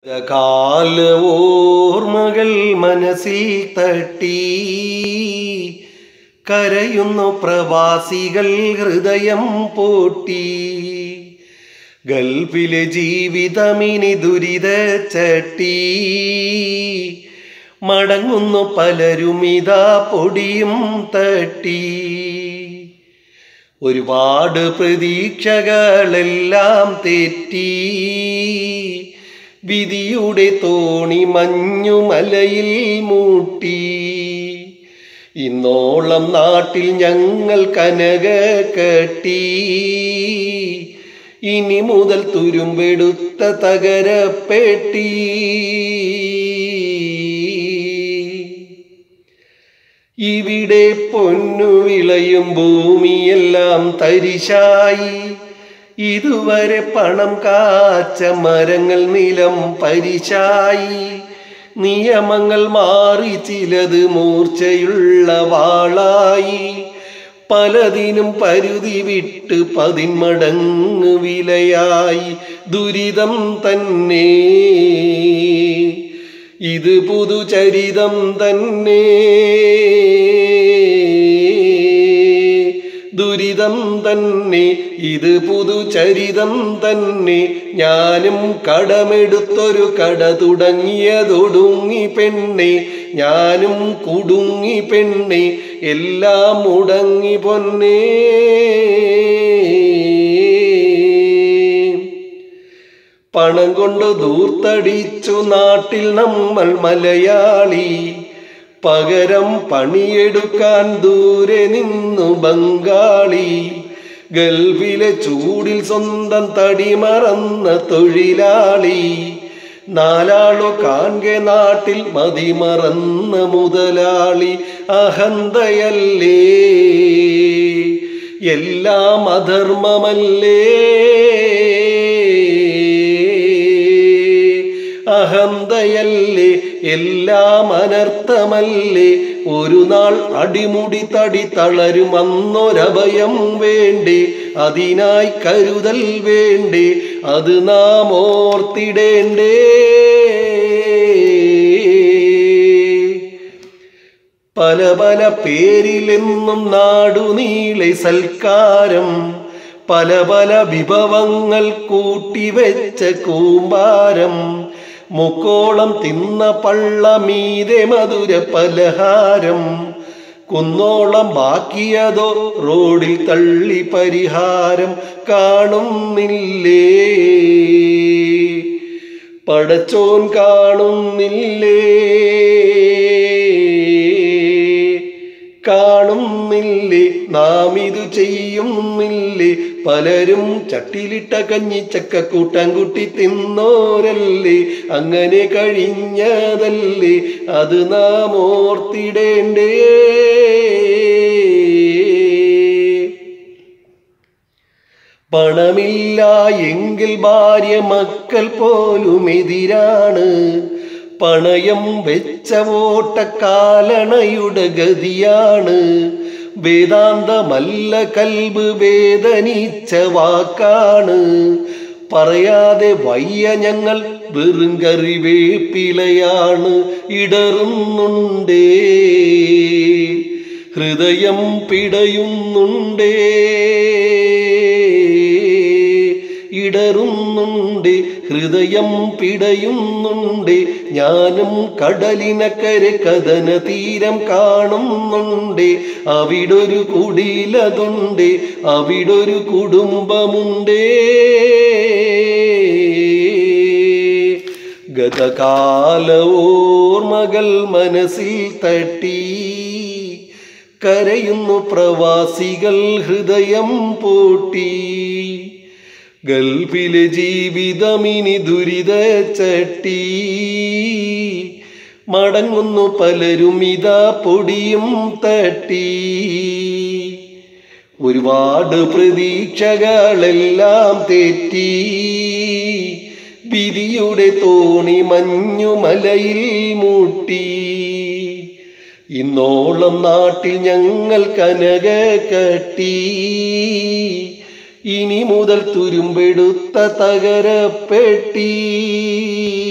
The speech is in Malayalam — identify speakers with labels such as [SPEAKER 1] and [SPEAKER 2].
[SPEAKER 1] കാല ഓർമ്മകൾ മനസ്സിൽ തട്ടി കരയുന്നു പ്രവാസികൾ ഹൃദയം പൊട്ടി ഗൾഫിലെ ജീവിതമിനി ദുരിത ചട്ടി മടങ്ങുന്നു പലരുമിതാ പൊടിയും തട്ടി ഒരുപാട് പ്രതീക്ഷകളെല്ലാം തെറ്റി വിധിയുടെ തോണി മഞ്ഞുമലയിൽ മൂട്ടി ഇന്നോളം നാട്ടിൽ ഞങ്ങൾ കനക കെട്ടി ഇനി മുതൽ തുരുമ്പെടുത്ത തകരപ്പെട്ടി ഇവിടെ പൊന്നു വിളയും ഭൂമിയെല്ലാം തരിശായി ഇതുവരെ പണം കാച്ച മരങ്ങൾ നിലം പരിശായി നിയമങ്ങൾ മാറി ചിലത് മൂർച്ചയുള്ള വാളായി പലതിനും പരുതി വിട്ട് പതിന്മടങ്ങ് വിലയായി ദുരിതം തന്നെ ഇത് പുതുചരിതം തന്നെ ദുരിതം തന്നെ ഇത് പുതുചരിതം തന്നെ ഞാനും കടമെടുത്തൊരു കട തുടങ്ങിയതൊടുങ്ങി പെണ്ണെ ഞാനും കുടുങ്ങി പെണ്ണെ എല്ലാം മുടങ്ങി പൊന്നേ പണം കൊണ്ട് ദൂർത്തടിച്ചു നാട്ടിൽ നമ്മൾ മലയാളി പകരം പണിയെടുക്കാൻ ദൂരെ നിന്നു ബംഗാളി ഗൾഫിലെ ചൂടിൽ സ്വന്തം തടി മറന്ന തൊഴിലാളി നാലാളു കാൺകെ നാട്ടിൽ മതിമറന്ന മുതലാളി അഹന്തയല്ലേ എല്ലാം അധർമ്മമല്ലേ അഹന്തയല്ലേ എല്ലാം അനർത്ഥമല്ലേ ഒരു നാൾ അടിമുടി തടി തളരും അന്നൊരഭയം വേണ്ടേ അതിനായി കരുതൽ വേണ്ടേ അത് നാം ഓർത്തിടേണ്ടേ പല പല പേരിലെന്നും നാടുനീളെ സൽക്കാരം പല പല വിഭവങ്ങൾ കൂട്ടിവെച്ച കൂമ്പാരം മുക്കോളം തിന്ന പള്ള മീതെ മധുര പലഹാരം കുന്നോളം ബാക്കിയതോ റോഡിൽ തള്ളി പരിഹാരം കാണുന്നില്ലേ പടച്ചോൻ കാണുന്നില്ലേ കാണുന്നില്ലേ നാം ഇത് ചെയ്യുന്നില്ലേ പലരും ചട്ടിലിട്ട കഞ്ഞി ചക്കക്കൂട്ടം കുട്ടി തിന്നോരല്ലേ അങ്ങനെ കഴിഞ്ഞതല്ലേ അത് നാം ഓർത്തിടേണ്ടേ പണമില്ല എങ്കിൽ ഭാര്യ മക്കൾ പോലും എതിരാണ് പണയം വെച്ച ഓട്ടക്കാലണയുടെ ഗതിയാണ് വേദാന്തമല്ല കൽബ് വേദനിച്ച വാക്കാണ് പറയാതെ വയ്യ ഞങ്ങൾ വെറും കറിവേപ്പിലയാണ് ഇടറുന്നുണ്ടേ ഹൃദയം പിടയുന്നുണ്ടേ ഇടറുന്നുണ്ട് ഹൃദയം പിടയുന്നുണ്ട് ഞാനും കടലിനക്കരെ കഥന തീരം കാണുന്നുണ്ട് അവിടൊരു കുടിലതുണ്ട് അവിടൊരു കുടുംബമുണ്ട് ഗതകാല ഓർമ്മകൾ മനസ്സിൽ തട്ടി കരയുന്നു പ്രവാസികൾ ഹൃദയം പൂട്ടി ഗൾഫിലെ ജീവിതമിനി ദുരിത ചട്ടി മടങ്ങുന്നു പലരും ഇതാ പൊടിയും തട്ടി ഒരുപാട് പ്രതീക്ഷകളെല്ലാം തെറ്റി വിധിയുടെ തോണി മഞ്ഞുമലയിൽ മൂട്ടി ഇന്നോളം നാട്ടിൽ ഞങ്ങൾ കനക കട്ടി ഇനി മുതൽ തുരുമ്പെടുത്ത തകരപ്പെട്ടി